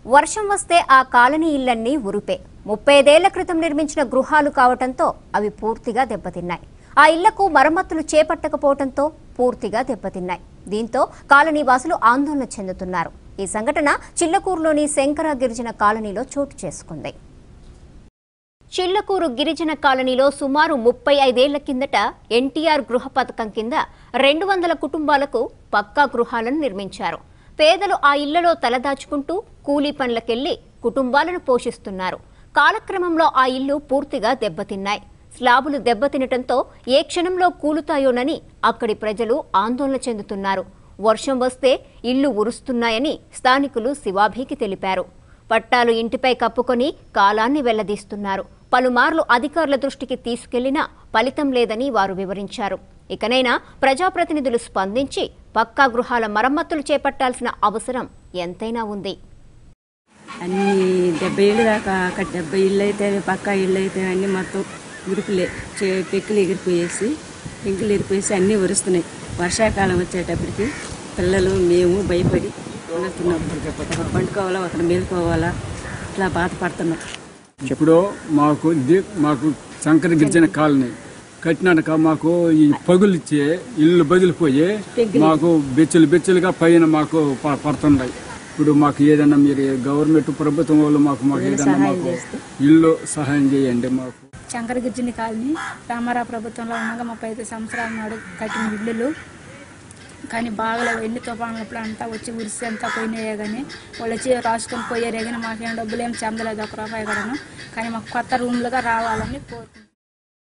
వర్షం వస్తే ఆ కాలనీ ఇళ్లన్నీ ఉరిపే ముప్పై ఐదేళ్ల క్రితం నిర్మించిన గృహాలు కావటంతో అవి పూర్తిగా దెబ్బతిన్నాయి ఆ ఇళ్లకు మరమ్మతులు చేపట్టకపోవడంతో పూర్తిగా దెబ్బతిన్నాయి దీంతో కాలనీ వాసులు ఆందోళన చెందుతున్నారు ఈ సంఘటన చిల్లకూరులోని శంకర గిరిజన కాలనీలో చోటు చేసుకుంది చిల్లకూరు గిరిజన కాలనీలో సుమారు ముప్పై ఐదేళ్ల కిందట ఎన్టీఆర్ గృహ పథకం కింద రెండు వందల కుటుంబాలకు పక్కా గృహాలను నిర్మించారు పేదలు ఆ ఇళ్లలో తలదాచుకుంటూ కూలీ పనులకెళ్లి కుటుంబాలను పోషిస్తున్నారు కాలక్రమంలో ఆ ఇల్లు పూర్తిగా దెబ్బతిన్నాయి స్లాబులు దెబ్బతినటంతో ఏ క్షణంలో కూలుతాయోనని అక్కడి ప్రజలు ఆందోళన చెందుతున్నారు వర్షం వస్తే ఇళ్లు ఉరుస్తున్నాయని స్థానికులు శివాభీకి తెలిపారు పట్టాలు ఇంటిపై కప్పుకొని కాలాన్ని వెళ్లదీస్తున్నారు పలుమార్లు అధికారుల దృష్టికి తీసుకెళ్లినా ఫలితం లేదని వారు వివరించారు ఇకనైనా ప్రజాప్రతినిధులు స్పందించి పక్కా గృహాల మరమ్మతులు చేపట్టాల్సిన అవసరం ఎంతైనా ఉంది అన్ని డెబ్బై ఏళ్ళు దాకా అక్కడ డెబ్బై ఇళ్ళు అయితే పక్కా ఇళ్ళు అయితే అన్నీ మొత్తం ఉరుకులే చే పెక్కులు ఎగిరిపోయేసి పెంకులు ఎగిరిపోయేసి అన్నీ ఉరుస్తున్నాయి వర్షాకాలం వచ్చేటప్పటికి పిల్లలు మేము భయపడి వెళ్తున్నాం ఒకరు పండుకోవాలా ఒకరు మేలుకోవాలా ఇట్లా బాధపడుతున్నాం ఇప్పుడు మాకు ఇది మాకు శంకర గిరిజన కాలనీ కట్టినాక మాకు ఈ పగులు ఇచ్చే ఇల్లు బదిలిపోయి మాకు బెచ్చులు బెచ్చులుగా పైన మాకు ప- పడుతున్నాయి ఇప్పుడు మాకు ఏదైనా మీరు గవర్నమెంట్ ప్రభుత్వం వాళ్ళు మాకు మాకు ఏదైనా మాకు ఇల్లు సహాయం చేయండి మాకు శంకరగిరిజిని కాలనీ రామారావు ప్రభుత్వంలో ఉండగా ముప్పై ఐదు సంవత్సరాల నాడు కట్టిన ఇల్లులు కానీ బాగలేవు ఎన్ని తుఫాన్లప్పుడు అంతా వచ్చి ఉరిసి అంతా పోయినాయే కానీ వాళ్ళు వచ్చి రాసుకొని పోయారే కానీ మాకేం డబ్బులు ఏం చెందలేదు ఒక రూపాయి కూడాను కానీ మాకు కొత్త రూమ్లుగా రావాలని కోరుతున్నాం